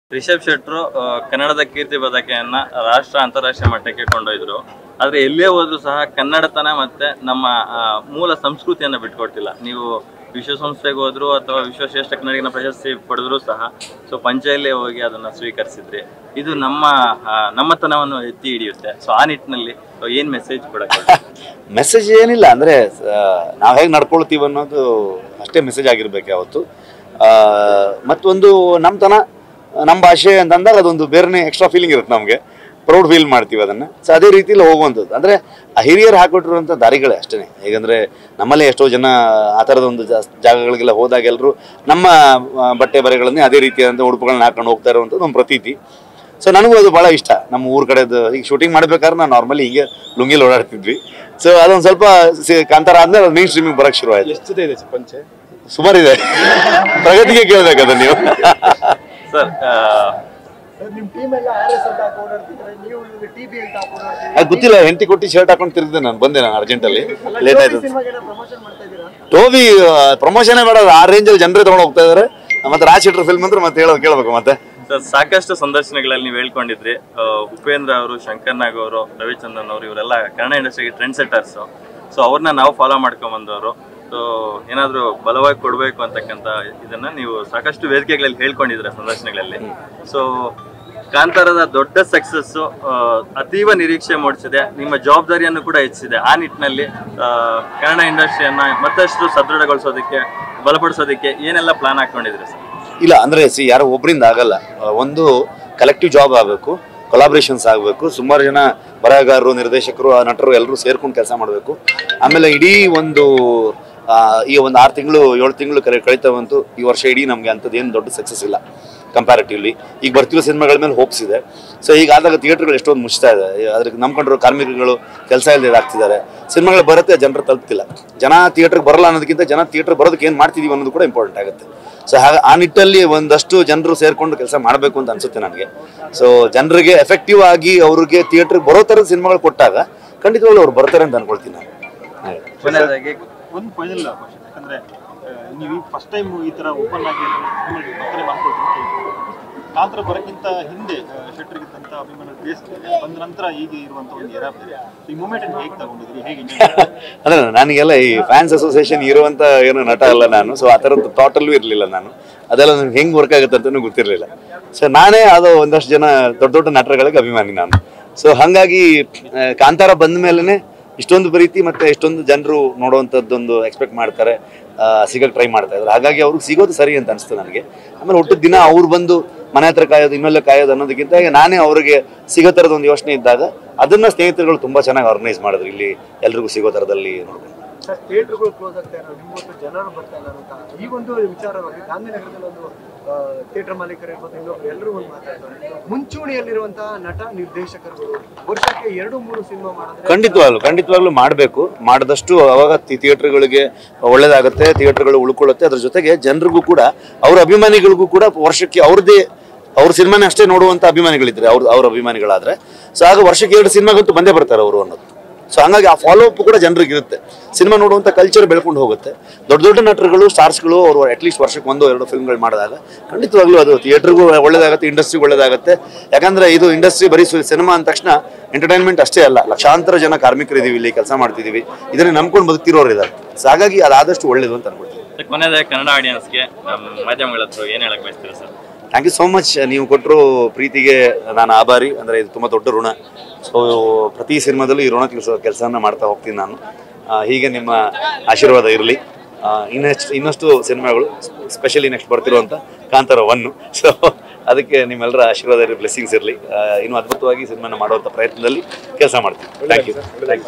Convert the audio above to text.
ರಿಷಬ್ ಶೆಟ್ರು ಆ, ಕನ್ನಡದ ಕೀರ್ತಿ ಪತಾಕೆಯನ್ನ ರಾಷ್ಟ್ರ ಅಂತಾರಾಷ್ಟ್ರೀಯ ಮಟ್ಟಕ್ಕೆ ಕೊಂಡೊಯ್ದ್ರು ಆದ್ರೆ ಎಲ್ಲೇ ಹೋದ್ರು ಸಹ ಕನ್ನಡತನ ಮತ್ತೆ ನಮ್ಮ ಆ, ಮೂಲ ಸಂಸ್ಕೃತಿಯನ್ನ ಬಿಟ್ಕೊಡ್ತಿಲ್ಲ ನೀವು ವಿಶ್ವಸಂಸ್ಥೆಗೆ ಹೋದ್ರು ಅಥವಾ ವಿಶ್ವಶ್ರೇಷ್ಠ ಕನ್ನಡಿಗನ ಪ್ರಶಸ್ತಿ ಪಡೆದ್ರು ಸಹ ಸೊ ಪಂಚಾಯಲ್ಲೇ ಹೋಗಿ ಅದನ್ನ ಸ್ವೀಕರಿಸಿದ್ರಿ ಇದು ನಮ್ಮ ಆ, ನಮ್ಮತನವನ್ನು ಎತ್ತಿ ಹಿಡಿಯುತ್ತೆ ಸೊ ಆ ನಿಟ್ಟಿನಲ್ಲಿ so ಏನ್ ಮೆಸೇಜ್ ಕೊಡಕ್ಕೆ ಮೆಸೇಜ್ ಏನಿಲ್ಲ ಅಂದರೆ ನಾವು ಹೇಗೆ ನಡ್ಕೊಳ್ತೀವಿ ಅನ್ನೋದು ಅಷ್ಟೇ ಮೆಸೇಜ್ ಆಗಿರ್ಬೇಕು ಯಾವತ್ತು ಆ, ಮತ್ತೊಂದು ನಮ್ಮತನ ನಮ್ಮ ಭಾಷೆ ಅಂತಂದಾಗ ಅದೊಂದು ಬೇರೆನೇ ಎಕ್ಸ್ಟ್ರಾ ಫೀಲಿಂಗ್ ಇರುತ್ತೆ ನಮಗೆ ಪ್ರೌಡ್ ಫೀಲ್ ಮಾಡ್ತೀವಿ ಅದನ್ನು ಸೊ ಅದೇ ರೀತಿಯಲ್ಲಿ ಹೋಗುವಂಥದ್ದು ಅಂದರೆ ಆ ಹಿರಿಯರು ಹಾಕೊಟ್ಟಿರುವಂಥ ದಾರಿಗಳೇ ಅಷ್ಟೇ ಹೇಗಂದರೆ ನಮ್ಮಲ್ಲೇ ಎಷ್ಟೋ ಜನ ಆ ಥರದ ಒಂದು ಜಾ- ಜಾಗಗಳಿಗೆಲ್ಲ ಹೋದಾಗ ಎಲ್ಲರೂ ನಮ್ಮ ಆ, ಬಟ್ಟೆ ಬರೆಗಳನ್ನೇ ಅದೇ ರೀತಿಯಾದಂಥ ಉಡುಪುಗಳನ್ನ ಹಾಕೊಂಡು ಹೋಗ್ತಾ ಇರುವಂಥದ್ದು ಒಂದು ಪ್ರತೀತಿ ಸೊ ನನಗೂ ಅದು ಭಾಳ ಇಷ್ಟ ನಮ್ಮ ಊರ ಕಡೆದು ಈಗ ಶೂಟಿಂಗ್ ಮಾಡ್ಬೇಕಾದ್ರೆ ನಾವು ನಾರ್ಮಲಿ ಹಿಂಗೆ ಲುಂಗಿಲಿ ಓಡಾಡ್ತಿದ್ವಿ ಸೊ ಅದೊಂದು ಸ್ವಲ್ಪ ಸಿ- ಕಾಂತಾರ ಆದ್ಮೇಲೆ ಅದು ಮೀನ್ ಸ್ಟ್ರೀಮಿಂಗ್ ಬರಕ್ಕೆ ಶುರು ಆಯ್ತು ಎಷ್ಟು ಜೊತೆ ಇದೆ ಪಂಚೆ ಸುಮಾರು ಇದೆ ಪ್ರಗತಿಗೆ ಕೇಳ್ಬೇಕು ಅದನ್ನ ನೀವು ಸರ್ ನಿಮ್ ಟೀಮ್ ಎಲ್ಲ ಆರ್ ಎಸ್ ಅಂತ ಓಡಾಡ್ತಿದ್ರೆ ನೀವು ಟಿ ಬಿ ಅಂತ ಓಡಾಡ್ತಿದ್ರೆ ಅದು ಗೊತ್ತಿಲ್ಲ ಹೆಂಡತಿ ಕೊಟ್ಟು ಶರ್ಟ್ ಹಾಕೊಂಡು ತಿರುಗಿದೆ ನಾನು ಬಂದೆ ನಾನು ಅರ್ಜೆಂಟಲ್ಲಿ ಲೇಟ್ ಆಯ್ತು ಸಿನಿಮಾಗೆ ಪ್ರಮೋಷನ್ ಮಾಡ್ತಾ ಇದ್ದೀರಾ ಟೋಬಿ ಪ್ರಮೋಷನೇ ಬೇಡ ಆ ರೇಂಜಲ್ಲಿ ಜನರೇ ತೊಗೊಂಡು ಹೋಗ್ತಾ ಇದಾರೆ ಮತ್ತೆ ರಾಜ್ ಶೆಟ್ರ್ ಫಿಲ್ಮ್ ಅಂದ್ರೆ ಮತ್ತೆ ಹೇಳೋದು ಕೇಳ್ಬೇಕು ಮತ್ತೆ ಸರ್ ಸಾಕಷ್ಟು ಸಂದರ್ಶನಗಳಲ್ಲಿ ನೀವು ಹೇಳ್ಕೊಂಡಿದ್ರಿ ಆ, ಉಪೇಂದ್ರ ಅವರು ಶಂಕರ್ ನಾಗ್ ಅವರು ರವಿಚಂದ್ರನ್ ಅವರು ಇವರೆಲ್ಲ ಕನ್ನಡ ಇಂಡಸ್ಟ್ರಿಗೆ ಟ್ರೆಂಡ್ ಸೆಟ್ಟರ್ಸ್ ಸೊ ಅವ್ರನ್ನ ನಾವು ಫಾಲೋ ಮಾಡ್ಕೊಂಡ್ ಬಂದವರು ಸೊ ಏನಾದ್ರು ಬಲವಾಗಿ ಕೊಡಬೇಕು ಅಂತಕ್ಕಂಥ ಇದನ್ನ ನೀವು ಸಾಕಷ್ಟು ವೇದಿಕೆಗಳಲ್ಲಿ ಹೇಳ್ಕೊಂಡಿದ್ರೆ ಸಂದರ್ಶನಗಳಲ್ಲಿ ಸೊ ಕಾಂತಾರದ ದೊಡ್ಡ ಸಕ್ಸಸ್ ಅತೀವ ನಿರೀಕ್ಷೆ ಮೂಡಿಸಿದೆ ನಿಮ್ಮ ಜವಾಬ್ದಾರಿಯನ್ನು ಕೂಡ ಹೆಚ್ಚಿಸಿದೆ ಆ ನಿಟ್ಟಿನಲ್ಲಿ ಆ, ಕನ್ನಡ ಇಂಡಸ್ಟ್ರಿಯನ್ನ ಮತ್ತಷ್ಟು ಸದೃಢಗೊಳಿಸೋದಕ್ಕೆ ಬಲಪಡಿಸೋದಕ್ಕೆ ಏನೆಲ್ಲ ಪ್ಲಾನ್ ಹಾಕೊಂಡಿದ್ರಿ ಸರ್ ಇಲ್ಲ ಅಂದ್ರೆ ಸಿ ಯಾರೋ ಒಬ್ಬರಿಂದ ಆಗಲ್ಲ ಆ, ಒಂದು ಕಲೆಕ್ಟಿವ್ ಜಾಬ್ ಆಗಬೇಕು ಕೊಲಾಬ್ರೇಷನ್ಸ್ ಆಗಬೇಕು ಸುಮಾರು ಜನ ಬರಹಗಾರರು ನಿರ್ದೇಶಕರು ಆ ನಟರು ಎಲ್ಲರೂ ಸೇರ್ಕೊಂಡು ಕೆಲಸ ಮಾಡಬೇಕು ಆಮೇಲೆ ಇಡೀ ಒಂದು ಆ, ಈ ಒಂದು ಆರು ತಿಂಗಳು ಏಳು ತಿಂಗಳು ಕರೆ ಕಳೀತಾ ಬಂತು ಈ ವರ್ಷ ಇಡೀ ನಮಗೆ ಅಂಥದ್ದು ಏನು ದೊಡ್ಡ ಸಕ್ಸಸ್ ಇಲ್ಲ ಕಂಪ್ಯಾರಿಟಿವ್ಲಿ ಈಗ ಬರ್ತಿರೋ ಸಿನಿಮಾಗಳ ಮೇಲೆ ಹೋಪ್ಸ್ ಇದೆ ಸೊ ಈಗ ಆದಾಗ ಥಿಯೇಟರ್ಗಳು ಎಷ್ಟೊಂದು ಮುಚ್ತಾ ಇದೆ ಅದಕ್ಕೆ ನಂಬ್ಕೊಂಡಿರೋ ಕಾರ್ಮಿಕರುಗಳು ಕೆಲಸ ಇಲ್ಲದೆ ಆಗ್ತಿದ್ದಾರೆ ಸಿನಿಮಾಗಳು ಬರುತ್ತೆ ಜನರು ತಲುಪ್ತಿಲ್ಲ ಜನ ಥಿಯೇಟರ್ಗೆ ಬರಲ್ಲ ಅನ್ನೋದಕ್ಕಿಂತ ಜನ ಥಿಯೇಟರ್ ಬರೋದಕ್ಕೆ ಏನು ಮಾಡ್ತಿದೀವಿ ಅನ್ನೋದು ಕೂಡ ಇಂಪಾರ್ಟೆಂಟ್ ಆಗುತ್ತೆ ಸೊ ಹಾಗೆ ಆ ನಿಟ್ಟಲ್ಲಿ ಒಂದಷ್ಟು ಜನರು ಸೇರ್ಕೊಂಡು ಕೆಲಸ ಮಾಡಬೇಕು ಅಂತ ಅನ್ಸುತ್ತೆ ನನಗೆ ಸೊ ಜನರಿಗೆ ಎಫೆಕ್ಟಿವ್ ಆಗಿ ಅವ್ರಿಗೆ ಥಿಯೇಟರ್ಗೆ ಬರೋ ಥರದ ಸಿನಿಮಾಗಳು ಕೊಟ್ಟಾಗ ಖಂಡಿತವಾಗ್ಲೂ ಅವ್ರು ಬರ್ತಾರೆ ಅಂತ ಅನ್ಕೊಳ್ತೀನಿ ನಾನು ಹಾಗೆ. ಕೊನೆಯದಾಗಿ ಒಂದು ಫೈನಲ್ ಕ್ವಶನ್ ಯಾಕಂದ್ರೆ ಆ, ನೀವು ಫಸ್ಟ್ ಟೈಮ್ ಈ ತರ ಓಪನ್ ಆಗಿ ನಿಮ್ಮಲ್ಲಿ ವರ್ತನೆ ಮಾಡ್ಕೊಳ್ತೀನಿ ಕಾಂತರ ಬರೋಕ್ಕಿಂತ ಹಿಂದೆ ಶೆಟ್ಟರ್ಗಿದ್ದಂತ ಅಭಿಮಾನ ಬೇಸ್ ಬಂದ ನಂತರ ಈಗ ಇರುವಂತ ಒಂದು ಎರ ಈ ಮೂಮೆಂಟ್ ಅನ್ನು ಹೇಗೆ ತಗೊಂಡಿದ್ರಿ ಹೇಗೆ enjoy ಅಂದ್ರೆ ನನಗೆಲ್ಲ ಈ ಫ್ಯಾನ್ಸ್ ಅಸೋಸಿಯೇಷನ್ ಇರುವಂತ ಏನು ನಟ ಅಲ್ಲ ನಾನು ಸೊ ಆ ಥರದ್ದು ಥಾಟಲ್ಲೂ ಇರಲಿಲ್ಲ ನಾನು ಅದೆಲ್ಲ ನನಗೆ ಹೆಂಗೆ ವರ್ಕ್ ಆಗುತ್ತೆ ಅಂತಲೂ ಗೊತ್ತಿರಲಿಲ್ಲ ಸೊ ನಾನೇ ಅದು ಒಂದಷ್ಟು ಜನ ದೊಡ್ಡ ದೊಡ್ಡ ನಟರುಗಳಿಗೆ ಅಭಿಮಾನಿ ನಾನು ಸೊ ಹಾಗಾಗಿ ಆ, ಕಾಂತಾರ ಬಂದ ಮೇಲೇ ಇಷ್ಟೊಂದು ಪ್ರೀತಿ ಮತ್ತೆ ಇಷ್ಟೊಂದು ಜನರು ನೋಡುವಂಥದ್ದೊಂದು ಎಕ್ಸ್ಪೆಕ್ಟ್ ಮಾಡ್ತಾರೆ ಆ, ಸಿಗಕ್ಕೆ ಟ್ರೈ ಮಾಡ್ತಾ ಇದ್ದಾರೆ ಹಾಗಾಗಿ ಅವ್ರಿಗೆ ಸಿಗೋದು ಸರಿ ಅಂತ ಅನಿಸ್ತು ನನಗೆ ಆಮೇಲೆ ಹುಟ್ಟಿದ ದಿನ ಅವ್ರು ಬಂದು ಮನೆ ಹತ್ರ ಕಾಯೋದು ಇನ್ನೆಲ್ಲ ಕಾಯೋದು ಅನ್ನೋದಕ್ಕಿಂತ ಈಗ ನಾನೇ ಅವರಿಗೆ ಸಿಗೋ ಥರದ ಒಂದು ಯೋಚನೆ ಇದ್ದಾಗ ಅದನ್ನ ಸ್ನೇಹಿತರುಗಳು ತುಂಬಾ ಚೆನ್ನಾಗಿ ಆರ್ಗನೈಸ್ ಮಾಡಿದ್ರು ಇಲ್ಲಿ ಎಲ್ರಿಗೂ ಸಿಗೋ ಥರದಲ್ಲಿ ನೋಡ್ಕೊಂಡು ಸರ್ ಥಿಯೇಟರ್ಗಳು ಕ್ಲೋಸ್ ಆಗ್ತಾ ಇರೋ ನಿಮ್ಗೊತ್ತು ಜನರು ಬರ್ತಾ ಇಲ್ಲ ಅಂತ ಈ ಒಂದು ವಿಚಾರವಾಗಿ ಗಾಂಧಿನಗರದಲ್ಲಿ ಒಂದು ಥಿಯೇಟರ್ ಮಾಲೀಕರು ಇರ್ಬೋದು ಇನ್ನೊಬ್ರು ಎಲ್ಲರೂ ಒಂದು ಮಾತಾಡ್ತಾರೆ ಮುಂಚೂಣಿಯಲ್ಲಿರುವಂತಹ ನಟ ನಿರ್ದೇಶಕರುಗಳು ವರ್ಷಕ್ಕೆ ಎರಡು ಮೂರು ಸಿನಿಮಾ ಮಾಡಿದ್ರೆ ಖಂಡಿತವಾಗ್ಲು ಖಂಡಿತವಾಗ್ಲೂ ಮಾಡಬೇಕು ಮಾಡಿದಷ್ಟು ಅವಾಗ ಥಿಯೇಟರ್ಗಳಿಗೆ ಒಳ್ಳೇದಾಗುತ್ತೆ ಥಿಯೇಟರ್ಗಳು ಉಳ್ಕೊಳ್ಳುತ್ತೆ ಅದ್ರ ಜೊತೆಗೆ ಜನರಿಗೂ ಕೂಡ ಅವ್ರ ಅಭಿಮಾನಿಗಳಿಗೂ ಕೂಡ ವರ್ಷಕ್ಕೆ ಅವ್ರದ್ದೇ ಅವ್ರ ಸಿನಿಮಾನೇ ಅಷ್ಟೇ ನೋಡುವಂತ ಅಭಿಮಾನಿಗಳಿದ್ರೆ ಅವ್ರ ಅವ್ರ ಅಭಿಮಾನಿಗಳಾದ್ರೆ ಸೊ ಆಗ ವರ್ಷಕ್ಕೆ ಎರಡು ಸಿನಿಮಾಗಂತೂ ಬಂದೇ ಬರ್ತಾರೆ ಅವರು ಅನ್ನೋದು ಸೊ ಹಂಗಾಗಿ ಆ ಫಾಲೋ ಅಪ್ ಕೂಡ ಜನರಿಗೆ ಇರುತ್ತೆ ಸಿನಿಮಾ ನೋಡುವಂಥ ಕಲ್ಚರ್ ಬೆಳ್ಕೊಂಡು ಹೋಗುತ್ತೆ ದೊಡ್ಡ ದೊಡ್ಡ ನಟರುಗಳು ಸ್ಟಾರ್ಸ್ಗಳು ಅವರು ಅಟ್ಲೀಸ್ಟ್ ವರ್ಷಕ್ಕೆ ಒಂದು ಎರಡು ಫಿಲ್ಮ್ಗಳು ಮಾಡಿದಾಗ ಖಂಡಿತವಾಗ್ಲೂ ಅದು ಥಿಯೇಟರ್ಗೂ ಒಳ್ಳೇದಾಗುತ್ತೆ ಇಂಡಸ್ಟ್ರಿಗೆ ಒಳ್ಳೇದಾಗುತ್ತೆ ಯಾಕಂದ್ರೆ ಇದು ಇಂಡಸ್ಟ್ರಿ ಬರೀ ಸಿನಿಮಾ ಅಂದ ತಕ್ಷಣ ಎಂಟರ್ಟೈನ್ಮೆಂಟ್ ಅಷ್ಟೇ ಅಲ್ಲ ಲಕ್ಷಾಂತರ ಜನ ಕಾರ್ಮಿಕರಿದ್ದೀವಿ ಇಲ್ಲಿ ಕೆಲಸ ಮಾಡ್ತಿದ್ದೀವಿ ಇದನ್ನ ನಂಬ್ಕೊಂಡು ಬದುಕ್ತಿರೋರು ಇದ್ದಾರೆ ಸೊ ಹಾಗಾಗಿ ಅದಾದಷ್ಟು ಒಳ್ಳೇದು ಅಂತ ಅನ್ಕೊಳ್ತೀನಿ ಸರ್, ಕೊನೆಯದಾಗಿ ಕನ್ನಡ ಆಡಿಯನ್ಸ್ಗೆ ನಮ್ಮ ಮಾಧ್ಯಮಗಳ ಹತ್ರ ಏನ್ ಹೇಳಕ್ ಬಯಸ್ತೀರಾ sir thank you so much ನೀವು ಕೊಟ್ಟರು ಪ್ರೀತಿಗೆ ನಾನು ಆಭಾರಿ ಅಂದರೆ ಇದು ತುಂಬ ದೊಡ್ಡ ಋಣ ಸೊ ಪ್ರತಿ ಸಿನಿಮಾದಲ್ಲೂ ಈ ಋಣ ತೀರಿಸೋ ಕೆಲಸನ ಮಾಡ್ತಾ ಹೋಗ್ತೀನಿ ನಾನು ಆ, ಹೀಗೆ ನಿಮ್ಮ ಆಶೀರ್ವಾದ ಇರಲಿ ಇನ್ನಷ್ಟು ಇನ್ನಷ್ಟು ಸಿನಿಮಾಗಳು ಸ್ಪೆಷಲಿ ನೆಕ್ಸ್ಟ್ ಬರ್ತಿರುವಂಥ ಕಾಂತಾರ ಒನ್ನು ಸೊ ಅದಕ್ಕೆ ನಿಮ್ಮೆಲ್ಲರ ಆಶೀರ್ವಾದ ಇರಲಿ ಬ್ಲೆಸ್ಸಿಂಗ್ಸ್ ಇರಲಿ ಇನ್ನೂ ಅದ್ಭುತವಾಗಿ ಸಿನಿಮಾನ ಮಾಡುವಂಥ ಪ್ರಯತ್ನದಲ್ಲಿ ಕೆಲಸ ಮಾಡ್ತೀನಿ ಥ್ಯಾಂಕ್ ಯು